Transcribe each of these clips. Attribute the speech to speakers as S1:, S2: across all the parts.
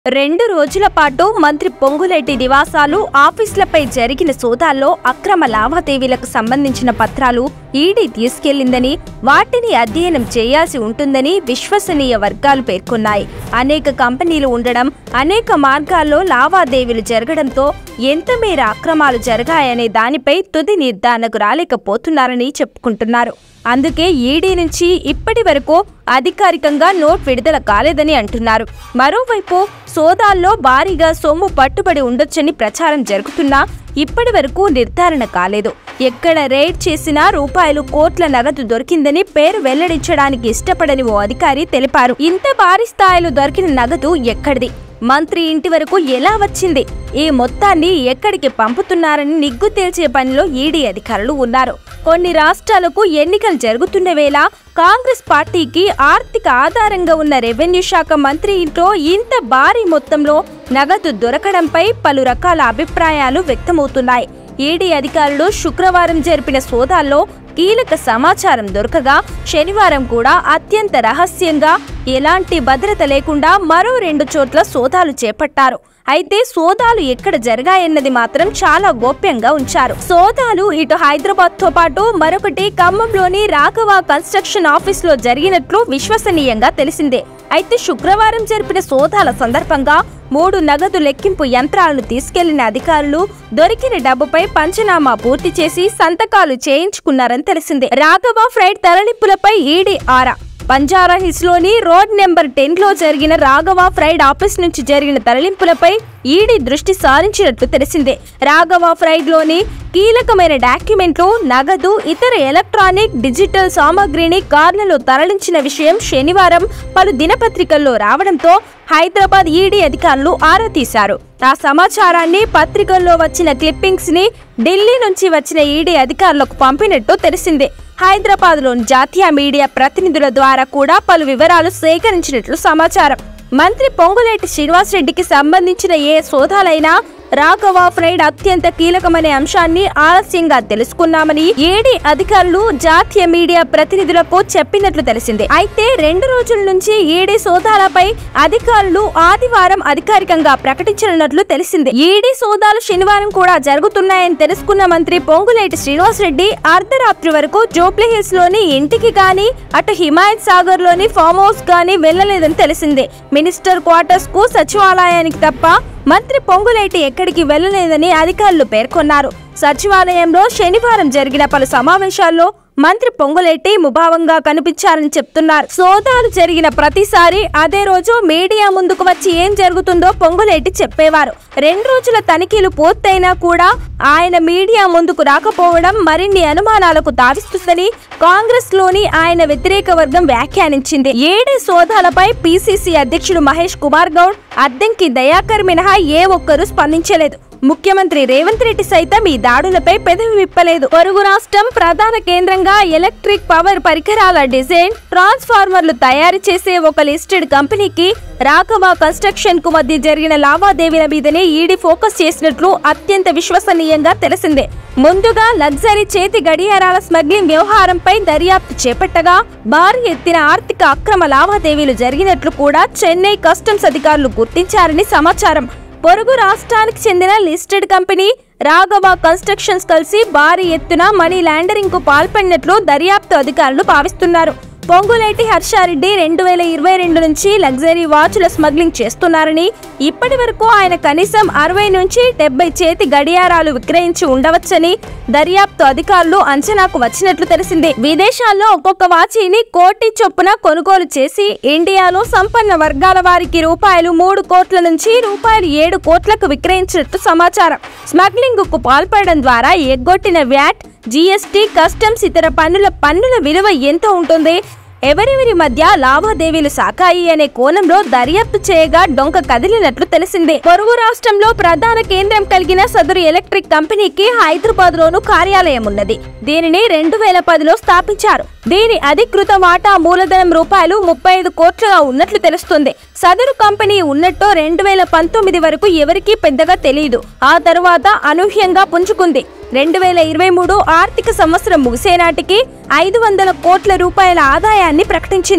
S1: రెండు రోజుల పాటు మంత్రి పొంగులేటి నివాసాలు ఆఫీసులపై జరిగిన సోదాల్లో అక్రమ లావాదేవీలకు సంబంధించిన పత్రాలు ఈడీ తీసుకెళ్లిందని వాటిని అధ్యయనం చేయాల్సి ఉంటుందని విశ్వసనీయ వర్గాలు పేర్కొన్నాయి అనేక కంపెనీలు ఉండడం అనేక మార్గాల్లో లావాదేవీలు జరగడంతో ఎంత మేర అక్రమాలు జరిగాయనే దానిపై తుది నిర్ధారణకు రాలేకపోతున్నారని చెప్పుకుంటున్నారు అందుకే ఈడీ నుంచి ఇప్పటి వరకు అధికారికంగా నోట్ విడుదల కాలేదని అంటున్నారు మరోవైపు సోదాల్లో భారీగా సొమ్ము పట్టుబడి ఉండొచ్చని ప్రచారం జరుగుతున్నా ఇప్పటి వరకు నిర్ధారణ కాలేదు ఎక్కడ రేడ్ చేసినా రూపాయలు కోట్ల నగదు దొరికిందని పేరు వెల్లడించడానికి ఇష్టపడని ఓ అధికారి తెలిపారు ఇంత భారీ స్థాయిలో దొరికిన నగదు ఎక్కడిది మంత్రి ఇంటి వరకు ఎలా వచ్చింది ఈ మొత్తాన్ని ఎక్కడికి పంపుతున్నారని నిగ్గు తేల్చే పనిలో ఈడీ అధికారులు ఉన్నారు కొన్ని రాష్ట్రాలకు ఎన్నికలు జరుగుతున్న వేళ కాంగ్రెస్ పార్టీకి ఆర్థిక ఆధారంగా ఉన్న రెవెన్యూ శాఖ మంత్రి ఇంట్లో ఇంత భారీ మొత్తంలో నగదు దొరకడంపై పలు రకాల అభిప్రాయాలు వ్యక్తమవుతున్నాయి ఈడీ అధికారులు శుక్రవారం జరిపిన సోదాల్లో కీలక సమాచారం దొరకగా శనివారం కూడా అత్యంత రహస్యంగా ఎలాంటి భద్రత లేకుండా మరో రెండు చోట్ల సోదాలు చేపట్టారు అయితే సోదాలు ఎక్కడ జరిగాయన్నది మాత్రం చాలా గోప్యంగా ఉంచారు సోదాలు ఇటు హైదరాబాద్ తో పాటు మరొకటి ఖమ్మంలోని రాఘవ కన్స్ట్రక్షన్ ఆఫీస్ లో జరిగినట్లు విశ్వసనీయంగా తెలిసిందే అయితే శుక్రవారం జరిపిన సోదాల సందర్భంగా మూడు నగదు లెక్కింపు యంత్రాలను తీసుకెళ్లిన అధికారులు దొరికిన డబ్బుపై పంచనామా పూర్తి చేసి సంతకాలు చేయించుకున్నారని తెలిసిందే రాఘవ ఫ్రైడ్ తరలింపులపై ఈడీ ఆరా బంజారా హిల్స్ లోని రోడ్ నెంబర్ టెన్ లో జరిగిన రాఘవ ఫ్రైడ్ ఆఫీస్ నుంచి జరిగిన తరలింపులపై ఈడీ దృష్టి సారించినట్లు తెలిసిందే రాఘవ ఫ్రైడ్ లోని కీలకమైన డాక్యుమెంట్లు నగదు ఇతర ఎలక్ట్రానిక్ డిజిటల్ సామాగ్రిని కార్లలో తరలించిన విషయం శనివారం పలు దినపత్రికల్లో రావడంతో హైదరాబాద్ ఈడీ అధికారులు ఆరా తీశారు ఆ సమాచారాన్ని పత్రికల్లో వచ్చిన క్లిప్పింగ్స్ ని ఢిల్లీ నుంచి వచ్చిన ఈడీ అధికారులకు పంపినట్టు తెలిసిందే హైదరాబాద్లోని జాతీయ మీడియా ప్రతినిధుల ద్వారా కూడా పలు వివరాలు సేకరించినట్లు సమాచారం మంత్రి పొంగులేటి శ్రీనివాసరెడ్డికి సంబంధించిన ఏ సోదాలైనా రాఘవ ఫ్రైడ్ అత్యంత కీలకమనే అంశాన్ని ఆలస్యంగా తెలుసుకున్నామని ఏడీ అధికారులు జాతీయ మీడియా ప్రతినిధులకు చెప్పినట్లు తెలిసిందే అయితే రెండు రోజుల నుంచి ఈడీ సోదాలపై అధికారులు ఆదివారం అధికారికంగా ప్రకటించనున్నట్లు తెలిసిందే ఈడీ సోదాలు శనివారం కూడా జరుగుతున్నాయని తెలుసుకున్న మంత్రి పొంగులేటి శ్రీనివాసరెడ్డి అర్ధరాత్రి వరకు జోప్లీ హిల్స్ లోని ఇంటికి గాని అటు హిమాయత్ సాగర్ లోని ఫామ్ హౌస్ గాని వెళ్లలేదని తెలిసిందే మినిస్టర్ క్వార్టర్స్ కు సచివాలయానికి తప్ప మంత్రి పొంగులేటి ఎక్కడికి వెళ్లలేదని అధికారులు పేర్కొన్నారు సచివాలయంలో శనివారం జరిగిన పలు సమావేశాల్లో మంత్రి పొంగులేటి ముభావంగా కనిపించారని చెప్తున్నారు సోదాలు జరిగిన ప్రతిసారి అదే రోజు మీడియా ముందుకు వచ్చి ఏం జరుగుతుందో పొంగులేటి చెప్పేవారు రెండు రోజుల తనిఖీలు పూర్తయినా కూడా ఆయన మీడియా ముందుకు రాకపోవడం మరిన్ని అనుమానాలకు తావిస్తుందని కాంగ్రెస్ లోని ఆయన వ్యతిరేక వర్గం వ్యాఖ్యానించింది ఏడే సోదాలపై పిసిసి అధ్యక్షుడు మహేష్ కుమార్ గౌడ్ అద్దెంకి దయాకర్ మినహా ఏ ఒక్కరూ స్పందించలేదు ముఖ్యమంత్రి రేవంత్ రెడ్డి సైతం ఈ దాడులపై పెదవి విప్పలేదు పొరుగు రాష్ట్రం ప్రధాన కేంద్రంగా ఎలక్ట్రిక్ పవర్ పరికరాల డిజైన్ ట్రాన్స్ఫార్మర్లు తయారు చేసే ఒక లిస్టెడ్ కంపెనీకి రాఘవ కన్స్ట్రక్షన్ కు మధ్య జరిగిన లావాదేవీల మీదనే ఈడీ ఫోకస్ చేసినట్లు అత్యంత విశ్వసనీయంగా తెలిసిందే ముందుగా లగ్జరీ చేతి గడియారాల స్మగ్లింగ్ వ్యవహారంపై దర్యాప్తు చేపట్టగా భారీ ఎత్తిన ఆర్థిక అక్రమ లావాదేవీలు జరిగినట్లు కూడా చెన్నై కస్టమ్స్ అధికారులు గుర్తించారని సమాచారం పొరుగు రాష్ట్రానికి చెందిన లిస్టెడ్ కంపెనీ రాఘవ కన్స్ట్రక్షన్స్ కలిసి భారీ ఎత్తున మనీ లాండరింగ్ కు పాల్పడినట్లు దర్యాప్తు అధికారులు భావిస్తున్నారు పొంగులేటి హర్షారెడ్డి రెండు వేల ఇరవై రెండు నుంచి లగ్జరీ వాచ్ల స్మగ్లింగ్ చేస్తున్నారని ఇప్పటి వరకు ఆయన కనీసం అరవై నుంచి డెబ్బై చేతి గడియారాలు విక్రయించి ఉండవచ్చని దర్యాప్తు అధికారులు అంచనాకు వచ్చినట్లు తెలిసింది విదేశాల్లో ఒక్కొక్క వాచీని కోటి చొప్పున కొనుగోలు చేసి ఇండియాలో సంపన్న వర్గాల వారికి రూపాయలు మూడు కోట్ల నుంచి రూపాయలు ఏడు కోట్లకు విక్రయించినట్టు సమాచారం స్మగ్లింగ్ కు పాల్పడడం ద్వారా ఎగ్గొట్టిన వ్యాట్ జీఎస్టీ కస్టమ్స్ ఇతర పన్నుల పన్నుల విలువ ఎంత ఉంటుంది ఎవరెవరి మధ్య లావాదేవీలు సాకాయి అనే కోణంలో దర్యాప్తు చేయగా డొంక కదిలినట్లు తెలిసిందే పొరుగు రాష్ట్రంలో ప్రధాన కేంద్రం కలిగిన సదరు ఎలక్ట్రిక్ కంపెనీకి హైదరాబాద్ లోను కార్యాలయం ఉన్నది దీనిని రెండు వేల పదిలో స్థాపించారు దీని అధికృత వాటా మూలధనం రూపాయలు ముప్పై ఐదు కోట్లుగా ఉన్నట్లు తెలుస్తుంది సదరు కంపెనీ ఉన్నట్టు రెండు వేల పంతొమ్మిది వరకు ఎవరికీ పెద్దగా తెలియదు ఆ తరువాత అనూహ్యంగా పుంజుకుంది రెండు వేల ఇరవై మూడు ఆర్థిక సంవత్సరం ముగిసే నాటికి ఐదు వందల కోట్ల రూపాయల ఆదాయాన్ని ప్రకటించింది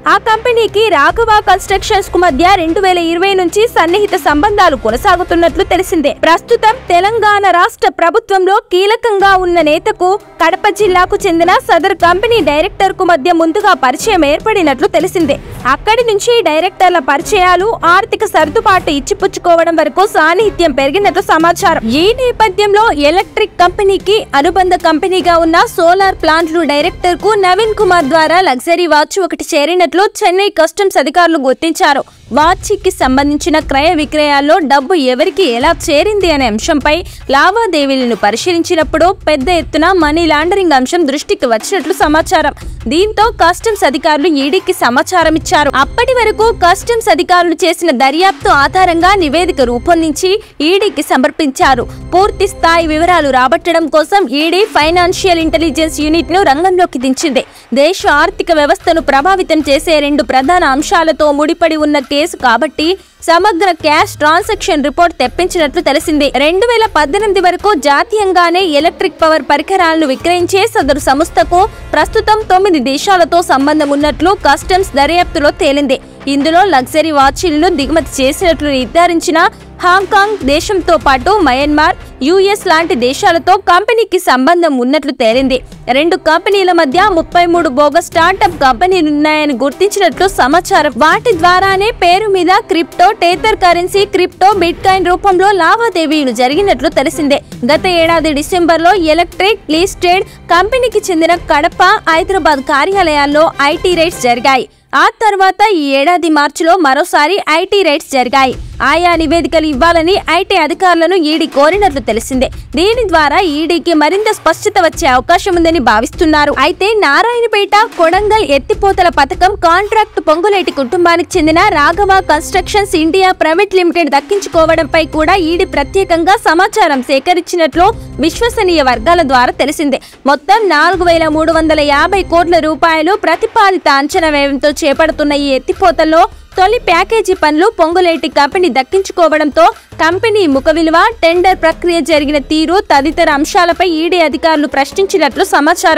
S1: ఆ కంపెనీకి రాఘవ కన్స్ట్రక్షన్స్ కు మధ్య రెండు వేల ఇరవై నుంచి సన్నిహిత సంబంధాలు కొనసాగుతున్నట్లు తెలిసిందే ప్రస్తుతం తెలంగాణ రాష్ట్ర ప్రభుత్వంలో కీలకంగా ఉన్న నేతకు కడప జిల్లాకు చెందిన సదర్ కంపెనీ డైరెక్టర్ కు మధ్య ముందుగా పరిచయం ఏర్పడినట్లు తెలిసిందే అక్కడి నుంచి డైరెక్టర్ల పరిచయాలు ఆర్థిక సర్దుబాటు ఇచ్చిపుచ్చుకోవడం వరకు సాన్నిహిత్యం పెరిగినట్లు సమాచారం ఈ నేపథ్యంలో ఎలక్ట్రిక్ కంపెనీకి అనుబంధ కంపెనీగా ఉన్న సోలార్ ప్లాంట్లు డైరెక్టర్ కు నవీన్ కుమార్ ద్వారా లగ్జరీ వాచ్ ఒకటి చేరినట్లు చెన్నై కస్టమ్స్ అధికారులు గుర్తించారు వాచ్కి సంబంధించిన క్రయ విక్రయాల్లో డబ్బు ఎవరికి ఎలా చేరింది అనే అంశంపై లావాదేవీలను పరిశీలించినప్పుడు పెద్ద ఎత్తున మనీ లాండరింగ్ అంశం దృష్టికి వచ్చినట్లు సమాచారం దీంతో కస్టమ్స్ అధికారులు ఈడీకి సమాచారం ఇచ్చారు అప్పటి వరకు కస్టమ్స్ అధికారులు చేసిన దర్యాప్తు ఆధారంగా నివేదిక రూపొందించి ఈడీకి సమర్పించారు పూర్తి స్థాయి వివరాలు రాబట్టడం కోసం ఈడీ ఫైనాన్షియల్ ఇంటెలిజెన్స్ యూనిట్ ను రంగంలోకి దించింది దేశ ఆర్థిక వ్యవస్థను ప్రభావితం చేసే రెండు ప్రధాన అంశాలతో ముడిపడి ఉన్న కేసు కాబట్టి సమగ్ర క్యాష్ ట్రాన్సాక్షన్ రిపోర్ట్ తెప్పించినట్లు తెలిసింది రెండు వేల పద్దెనిమిది వరకు జాతీయంగానే ఎలక్ట్రిక్ పవర్ పరికరాలను విక్రయించే సదరు సంస్థకు ప్రస్తుతం తొమ్మిది దేశాలతో సంబంధం ఉన్నట్లు కస్టమ్స్ దర్యాప్తులో తేలింది ఇందులో లగ్జరీ వాచీలను దిగుమతి చేసినట్లు నిర్ధారించిన హాంకాంగ్ దేశంతో పాటు మయన్మార్ యుఎస్ లాంటి దేశాలతో కంపెనీకి సంబంధం ఉన్నట్లు తేలింది రెండు కంపెనీల మధ్య ముప్పై మూడు బోగస్ స్టార్టప్ కంపెనీలున్నాయని గుర్తించినట్లు సమాచారం వాటి ద్వారానే పేరు మీద crypto tether currency crypto bitcoin రూపంలో లావాదేవీలు జరిగినట్లు తెలిసిందే గత ఏడాది డిసెంబర్లో ఎలక్ట్రిక్ లిస్టెడ్ కంపెనీకి చెందిన కడప హైదరాబాద్ కార్యాలయాల్లో ఐటీ రైట్స్ జరిగాయి ఆ తర్వాత ఈ ఏడాది మార్చిలో మరోసారి ఐటీ రైట్స్ జరిగాయి ఆయా నివేదికలు ఇవ్వాలని ఐటీ అధికారులను ఈడీ కోరినట్లు తెలిసిందే దీని ద్వారా ఈడీకి మరింత స్పష్టత వచ్చే అవకాశం ఉందని భావిస్తున్నారు అయితే నారాయణపేట కొడంగల్ ఎత్తిపోతల పథకం కాంట్రాక్ట్ పొంగులేటి కుటుంబానికి చెందిన Raghava constructions India private limited దక్కించుకోవడంపై కూడా ఈడీ ప్రత్యేకంగా సమాచారం సేకరించినట్లు విశ్వసనీయ వర్గాల ద్వారా తెలిసిందే మొత్తం నాలుగు వేల మూడు వందల యాభై కోట్ల రూపాయలు ప్రతిపాదిత అంచనా వ్యయంతో చేపడుతున్న ఈ ఎత్తిపోతల్లో తొలి ప్యాకేజీ పనులు పొంగులేటి కంపెనీ దక్కించుకోవడంతో కంపెనీ ముఖ విలువ టెండర్ ప్రక్రియ జరిగిన తీరు తదితర అంశాలపై ఈడీ అధికారులు ప్రశ్నించినట్లు సమాచారం